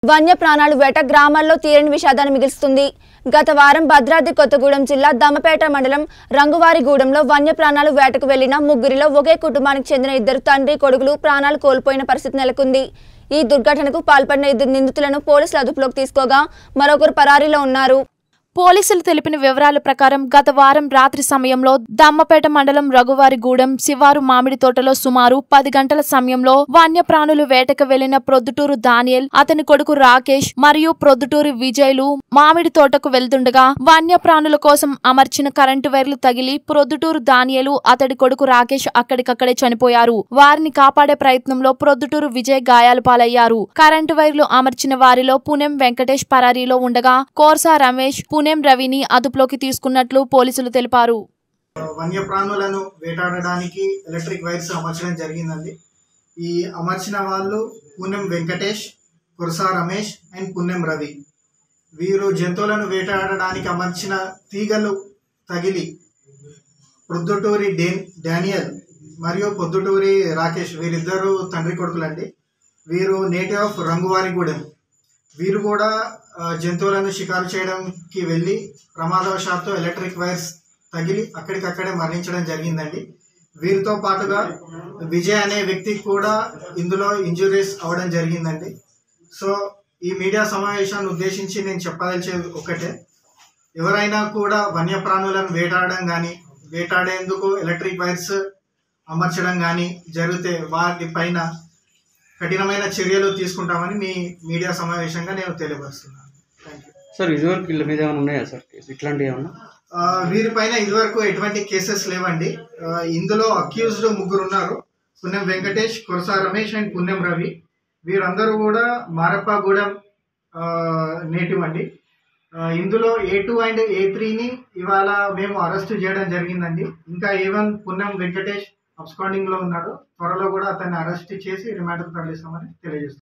వన్య ప్రాణాలు వేట గ్రామాల్లో తీరని విషాదాన్ని మిగులుస్తుంది గత వారం భద్రాద్రి కొత్తగూడెం జిల్లా దమ్మపేట మండలం రంగువారిగూడెంలో వన్య ప్రాణాలు వేటకు వెళ్లిన ముగ్గురిలో ఒకే కుటుంబానికి చెందిన ఇద్దరు తండ్రి కొడుకులు ప్రాణాలు కోల్పోయిన పరిస్థితి నెలకొంది ఈ దుర్ఘటనకు పాల్పడిన ఇద్దరు నిందితులను పోలీసులు అదుపులోకి తీసుకోగా మరొకరు పరారీలో ఉన్నారు పోలీసులు తెలిపిన వివరాల ప్రకారం గత వారం రాత్రి సమయంలో దమ్మపేట మండలం రఘువారిగూడెం శివారు మామిడి తోటలో సుమారు పది గంటల సమయంలో వన్యప్రాణులు వేటకు వెళ్లిన ప్రొద్దుటూరు దానియల్ అతని కొడుకు రాకేష్ మరియు ప్రొద్దుటూరు విజయ్లు మామిడి తోటకు వెళ్తుండగా వన్యప్రాణుల కోసం అమర్చిన కరెంటు వైర్లు తగిలి ప్రొద్దుటూరు దానియలు అతడి కొడుకు రాకేష్ అక్కడికక్కడే చనిపోయారు వారిని కాపాడే ప్రయత్నంలో ప్రొద్దుటూరు విజయ్ గాయాలు పాలయ్యారు కరెంటు వైర్లు అమర్చిన వారిలో పునెం వెంకటేష్ పరారీలో ఉండగా కోర్సా రమేష్ పునెం రవిని అదుపులోకి తీసుకున్నట్లు పోలీసులు తెలిపారు వన్యప్రాణులను వేటాడడానికి ఎలక్ట్రిక్ వైర్స్ అమర్చడం జరిగిందండి ఈ అమర్చిన వాళ్ళు పుణ్యం వెంకటేష్ కురసా రమేష్ అండ్ పుణ్యం రవి వీరు జంతువులను వేటాడడానికి అమర్చిన తీగలు తగిలి ప్రొద్దుటూరి డే డానియల్ మరియు పొద్దుటూరి రాకేష్ వీరిద్దరు తండ్రి కొడుకులండి వీరు నేటివ్ ఆఫ్ రంగువారిగూడెం వీరు కూడా ఆ, జంతువులను షికారు చేయడానికి వెళ్ళి ప్రమాదవశాత్తు ఎలక్ట్రిక్ వైర్స్ తగిలి అక్కడికక్కడే మరణించడం జరిగిందండి వీరితో పాటుగా విజయ్ అనే వ్యక్తికి కూడా ఇందులో ఇంజురీస్ అవ్వడం జరిగిందండి సో ఈ మీడియా సమావేశాన్ని ఉద్దేశించి నేను చెప్పదలిచేది ఒకటే ఎవరైనా కూడా వన్యప్రాణులను వేటాడడం కానీ వేటాడేందుకు ఎలక్ట్రిక్ వైర్స్ అమర్చడం కానీ జరిగితే వాటి పైన కఠినమైన చర్యలు తీసుకుంటామని మీ మీడియా సమావేశంగా నేను తెలియపరుస్తున్నాను థ్యాంక్ యూ సార్ ఇదివరకు వీళ్ళ మీద ఏమైనా ఉన్నాయా సార్ కేసు ఇట్లాంటివి ఏమన్నా ఆ, వీరిపైన ఇదివరకు ఎటువంటి కేసెస్ లేవండి ఆ, ఇందులో అక్యూజ్డ్ ముగ్గురు ఉన్నారు పుణ్యం వెంకటేష్ కురసా రమేష్ అండ్ పుణ్యం రవి వీరందరూ కూడా మారప్పగూడెం నేటివ్ అండి ఆ, ఇందులో ఏ టూ అండ్ ఏ త్రీని ఇవాళ మేము అరెస్ట్ చేయడం జరిగిందండి ఇంకా ఈవెన్ పుణ్యం వెంకటేష్ అబ్స్కాండింగ్ లో ఉన్నాడు త్వరలో కూడా అతన్ని అరెస్ట్ చేసి రిమాండ్ తరలిస్తామని తెలియజేస్తున్నాం